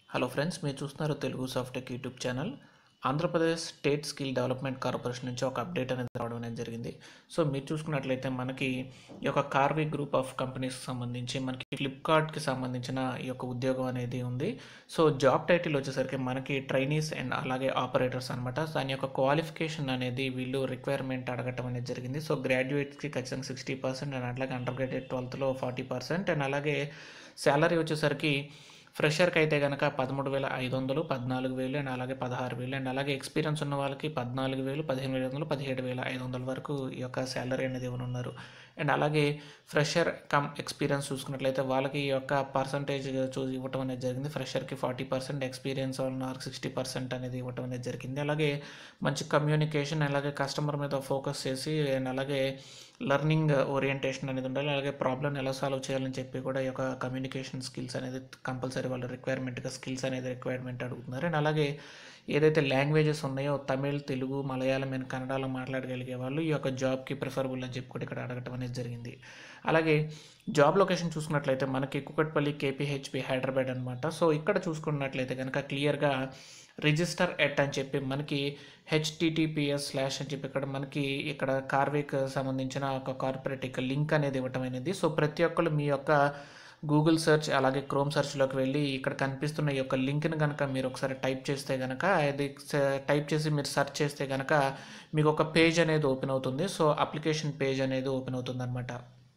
hello friends మీరు చూస్తున్నారు Telugu software YouTube channel Andhra Pradesh state skill development corporation నుంచి ఒక అప్డేట్ అనేది రావడం అనేది జరిగింది సో మీరు చూసుకున్నట్లయితే మనకి ఈ యొక్క కార్వి గ్రూప్ ఆఫ్ కంపెనీస్కి సంబంధించి మనకి ఫ్లిప్కార్ట్కి సంబంధించిన ఈ యొక్క ఉద్యోగం అనేది ఉంది సో జాబ్ టైటిల్ వచ్చేసరికి మనకి ట్రైనీస్ అండ్ అలాగే ఆపరేటర్స్ అనమాట దాని యొక్క క్వాలిఫికేషన్ అనేది వీళ్ళు రిక్వైర్మెంట్ అడగటం అనేది జరిగింది సో గ్రాడ్యుయేట్స్కి ఖచ్చితంగా సిక్స్టీ పర్సెంట్ అండ్ అట్లాగే అండర్ గ్రాడ్యుయేట్ ట్వెల్త్లో ఫార్టీ పర్సెంట్ అండ్ అలాగే శాలరీ వచ్చేసరికి ఫ్రెషర్కి అయితే కనుక పదమూడు వేల ఐదు వందలు పద్నాలుగు వేలు అండ్ అలాగే పదహారు వేలు అండ్ అలాగే ఎక్స్పీరియన్స్ ఉన్న వాళ్ళకి పద్నాలుగు వేలు పదిహేను వేల ఐదు వందలు పదిహేడు వేల ఐదు వందల వరకు ఈ యొక్క శాలరీ అనేది ఇవ్వనున్నారు అండ్ అలాగే ఫ్రెషర్ కమ్ ఎక్స్పీరియన్స్ చూసుకున్నట్లయితే వాళ్ళకి ఈ యొక్క పర్సంటేజ్ చూసి ఇవ్వటం అనేది జరిగింది ఫ్రెషర్కి ఫార్టీ పర్సెంట్ ఎక్స్పీరియన్స్ ఉన్న వారికి సిక్స్టీ పర్సెంట్ అనేది ఇవ్వటం అనేది జరిగింది అలాగే మంచి కమ్యూనికేషన్ అలాగే కస్టమర్ మీద ఫోకస్ చేసి అండ్ అలాగే లెర్నింగ్ ఓరియంటేషన్ అనేది ఉండాలి అలాగే ప్రాబ్లమ్ ఎలా సాల్వ్ చేయాలని చెప్పి కూడా ఈ యొక్క కమ్యూనికేషన్ స్కిల్స్ అనేది కంపల్సరీ వాళ్ళ రిక్వైర్మెంట్గా స్కిల్స్ అనేది రిక్వైర్మెంట్ అడుగుతున్నారు అండ్ అలాగే ఏదైతే లాంగ్వేజెస్ ఉన్నాయో తమిళ్ తెలుగు మలయాళం అండ్ కన్నడలో మాట్లాడగలిగే వాళ్ళు ఈ యొక్క జాబ్కి ప్రిఫరబుల్ అని చెప్పి కూడా ఇక్కడ అడగటం అనేది జరిగింది అలాగే జాబ్ లొకేషన్ చూసుకున్నట్లయితే మనకి కుకట్పల్లి కేపీహెచ్పి హైదరాబాద్ అనమాట సో ఇక్కడ చూసుకున్నట్లయితే కనుక క్లియర్గా రిజిస్టర్ ఎట్ అని చెప్పి మనకి హెచ్టిటిపిఎస్ స్లాష్ అని చెప్పి ఇక్కడ మనకి ఇక్కడ కార్విక్ సంబంధించిన ఒక కార్పొరేట్ ఇక లింక్ అనేది ఇవ్వటం అనేది సో ప్రతి ఒక్కరు మీ యొక్క గూగుల్ సెర్చ్ అలాగే క్రోమ్ సెర్చ్లోకి వెళ్ళి ఇక్కడ కనిపిస్తున్న ఈ యొక్క లింక్ని కనుక మీరు ఒకసారి టైప్ చేస్తే కనుక అది టైప్ చేసి మీరు సెర్చ్ చేస్తే కనుక మీకు ఒక పేజ్ అనేది ఓపెన్ అవుతుంది సో అప్లికేషన్ పేజ్ అనేది ఓపెన్ అవుతుంది అనమాట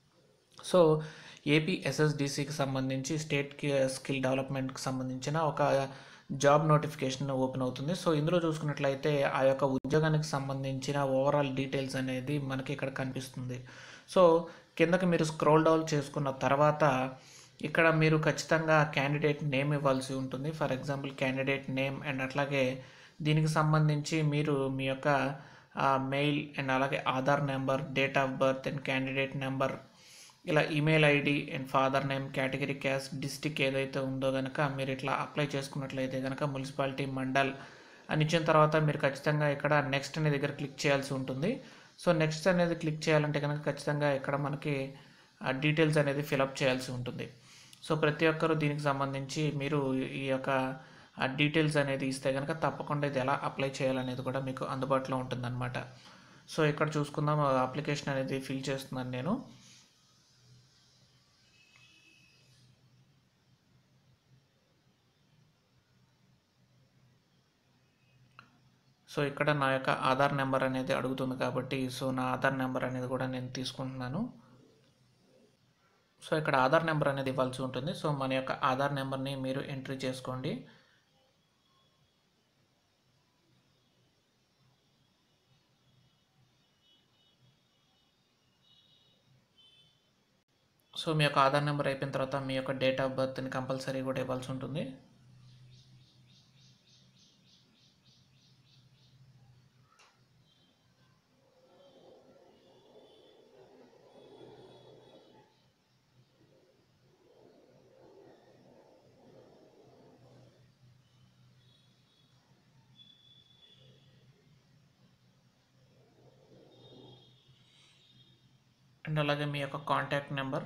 సో ఏపీ ఎస్ఎస్డిసికి సంబంధించి స్టేట్ స్కిల్ డెవలప్మెంట్కి సంబంధించిన ఒక జాబ్ నోటిఫికేషన్ ఓపెన్ అవుతుంది సో ఇందులో చూసుకున్నట్లయితే ఆ యొక్క ఉద్యోగానికి సంబంధించిన ఓవరాల్ డీటెయిల్స్ అనేది మనకి ఇక్కడ కనిపిస్తుంది సో కిందకి మీరు స్క్రోల్ డౌన్ చేసుకున్న తర్వాత ఇక్కడ మీరు ఖచ్చితంగా క్యాండిడేట్ నేమ్ ఇవ్వాల్సి ఉంటుంది for example candidate name and అట్లాగే దీనికి సంబంధించి మీరు మీ యొక్క మెయిల్ అండ్ అలాగే Aadhaar number date of birth and candidate number ఇలా email ID and father name category caste district ఏదైతే ఉందో కనుక మీరు ఇట్లా అప్లై చేసుకున్నట్లయితే కనుక మున్సిపాలిటీ మండల్ అని ఇచ్చిన తర్వాత మీరు ఖచ్చితంగా ఇక్కడ నెక్స్ట్ అనే దగ్గర క్లిక్ చేయాల్సి ఉంటుంది సో నెక్స్ట్ అనేది క్లిక్ చేయాలంటే కనుక ఖచ్చితంగా ఇక్కడ మనకి డీటెయిల్స్ అనేది ఫిలప్ చేయాల్సి ఉంటుంది సో ప్రతి ఒక్కరూ దీనికి సంబంధించి మీరు ఈ యొక్క డీటెయిల్స్ అనేది ఇస్తే కనుక తప్పకుండా ఇది ఎలా అప్లై చేయాలనేది కూడా మీకు అందుబాటులో ఉంటుందన్నమాట సో ఇక్కడ చూసుకుందాం అప్లికేషన్ అనేది ఫిల్ చేస్తున్నాను నేను సో ఇక్కడ నా యొక్క ఆధార్ నెంబర్ అనేది అడుగుతుంది కాబట్టి సో నా ఆధార్ నెంబర్ అనేది కూడా నేను తీసుకుంటున్నాను సో ఇక్కడ ఆధార్ నెంబర్ అనేది ఇవ్వాల్సి ఉంటుంది సో మన యొక్క ఆధార్ నెంబర్ని మీరు ఎంట్రీ చేసుకోండి సో మీ యొక్క ఆధార్ నెంబర్ అయిపోయిన తర్వాత మీ యొక్క డేట్ ఆఫ్ బర్త్ని కంపల్సరీ కూడా ఇవ్వాల్సి ఉంటుంది అండ్ అలాగే మీ యొక్క కాంటాక్ట్ నెంబర్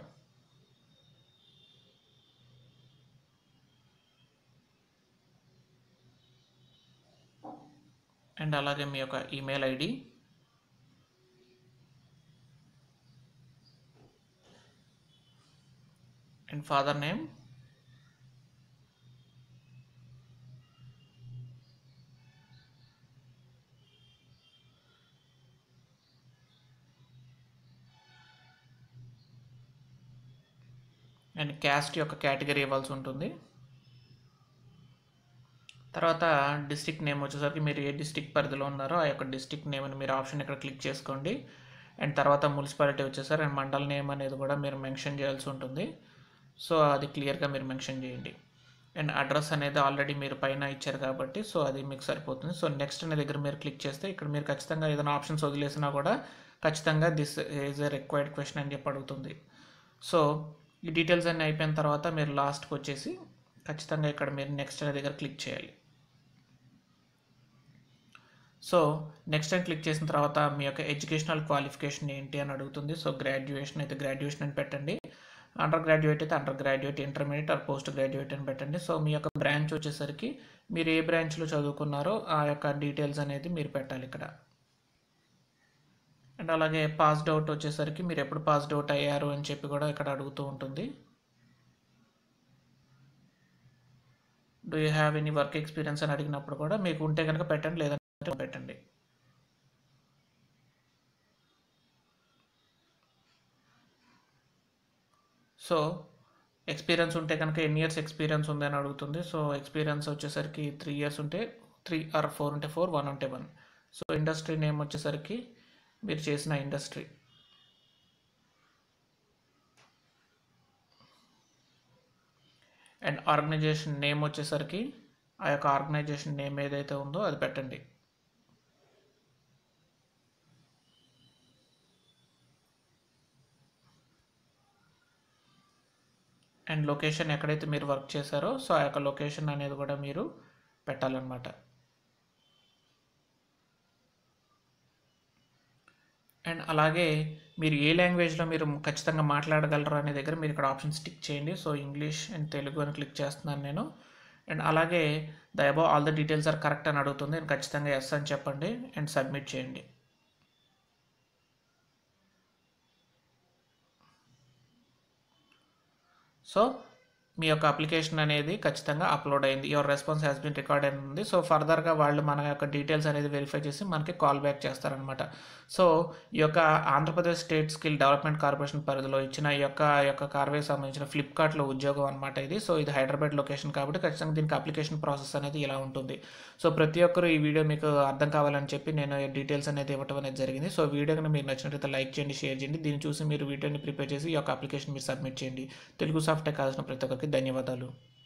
అండ్ అలాగే మీ యొక్క email ID and father name and caste యొక్క కేటగిరీ ఇవ్వాల్సి ఉంటుంది తర్వాత డిస్టిక్ నేమ్ వచ్చేసరికి మీరు ఏ డిస్టిక్ పరిధిలో ఉన్నారో ఆ యొక్క డిస్టిక్ నేమ్ని మీరు ఆప్షన్ ఇక్కడ క్లిక్ చేసుకోండి అండ్ తర్వాత మున్సిపాలిటీ వచ్చేసరి అండ్ మండల్ నేమ్ అనేది కూడా మీరు మెన్షన్ చేయాల్సి ఉంటుంది సో అది క్లియర్గా మీరు మెన్షన్ చేయండి అండ్ అడ్రస్ అనేది ఆల్రెడీ మీరు పైన ఇచ్చారు కాబట్టి సో అది మీకు సరిపోతుంది సో నెక్స్ట్ అనే దగ్గర మీరు క్లిక్ చేస్తే ఇక్కడ మీరు ఖచ్చితంగా ఏదైనా ఆప్షన్స్ వదిలేసినా కూడా ఖచ్చితంగా this is a required question అని చెప్పి అడుగుతుంది సో ఈ డీటెయిల్స్ అన్నీ అయిపోయిన తర్వాత మీరు లాస్ట్కి వచ్చేసి ఖచ్చితంగా ఇక్కడ మీరు నెక్స్ట్ అనే దగ్గర క్లిక్ చేయాలి సో నెక్స్ట్ టైం క్లిక్ చేసిన తర్వాత మీ యొక్క ఎడ్యుకేషనల్ క్వాలిఫికేషన్ ఏంటి అని అడుగుతుంది సో గ్రాడ్యుయేషన్ అయితే గ్రాడ్యుయేషన్ అని పెట్టండి అండర్ గ్రాడ్యుయేట్ అయితే under graduate intermediate or post graduate అని పెట్టండి సో మీ యొక్క బ్రాంచ్ వచ్చేసరికి మీరు ఏ బ్రాంచ్లో చదువుకున్నారో ఆ యొక్క డీటెయిల్స్ అనేది మీరు పెట్టాలి ఇక్కడ అండ్ అలాగే పాస్డ్ అవుట్ వచ్చేసరికి మీరు ఎప్పుడు పాస్డ్ అవుట్ అయ్యారు అని చెప్పి కూడా ఇక్కడ అడుగుతూ ఉంటుంది do you have any work experience అని అడిగినప్పుడు కూడా మీకు ఉంటే కనుక పెట్టండి లేదంటే పెట్టండి సో ఎక్స్పీరియన్స్ ఉంటే కనుక ఎన్ని ఇయర్స్ ఎక్స్పీరియన్స్ ఉందని అడుగుతుంది సో ఎక్స్పీరియన్స్ వచ్చేసరికి త్రీ ఇయర్స్ ఉంటే త్రీ ఆర్ ఫోర్ ఉంటే ఫోర్ వన్ ఉంటే వన్ సో ఇండస్ట్రీ నేమ్ వచ్చేసరికి మీరు చేసిన ఇండస్ట్రీ అండ్ ఆర్గనైజేషన్ నేమ్ వచ్చేసరికి ఆ యొక్క ఆర్గనైజేషన్ నేమ్ ఏదైతే ఉందో అది పెట్టండి అండ్ లొకేషన్ ఎక్కడైతే మీరు వర్క్ చేశారో సో ఆ యొక్క లొకేషన్ అనేది కూడా మీరు పెట్టాలన్నమాట అండ్ అలాగే మీరు ఏ లాంగ్వేజ్లో మీరు ఖచ్చితంగా మాట్లాడగలరు అనే దగ్గర మీరు ఇక్కడ ఆప్షన్ టిక్ చేయండి సో ఇంగ్లీష్ అండ్ తెలుగు అని క్లిక్ చేస్తున్నాను నేను అండ్ అలాగే the above all the details are correct అని అడుగుతుంది నేను ఖచ్చితంగా ఎస్ అని చెప్పండి అండ్ సబ్మిట్ చేయండి సో మీ యొక్క అప్లికేషన్ అనేది ఖచ్చితంగా అప్లోడ్ అయింది your response has been recorded అని ఉంది సో ఫర్దర్గా వాళ్ళు మన యొక్క డీటెయిల్స్ అనేది వెరిఫై చేసి మనకి కాల్ బ్యాక్ చేస్తారనమాట సో ఈ యొక్క Andhra Pradesh state skill development corporation పరిధిలో ఇచ్చిన ఈ యొక్క ఈ యొక్క కార్వేకి సంబంధించిన ఫ్లిప్కార్ట్లో ఉద్యోగం అనమాట ఇది సో ఇది హైదరాబాద్ లొకేషన్ కాబట్టి ఖచ్చితంగా దీనికి అప్లికేషన్ ప్రాసెస్ అనేది ఇలా ఉంటుంది సో ప్రతి ఒక్కరు ఈ వీడియో మీకు అర్థం కావాలని చెప్పి నేను డీటెయిల్స్ అనేది ఇవ్వడం అనేది జరిగింది సో వీడియోని మీరు నచ్చినట్లయితే లైక్ చేయండి షేర్ చేయండి దీన్ని చూసి మీరు వీడియోని ప్రిపేర్ చేసి ఈ యొక్క అప్లికేషన్ మీరు సబ్మిట్ చేయండి తెలుగు సాఫ్ట్వేర్ కావాల్సిన ప్రతి ఒక్కరికి ధన్యవాదాలు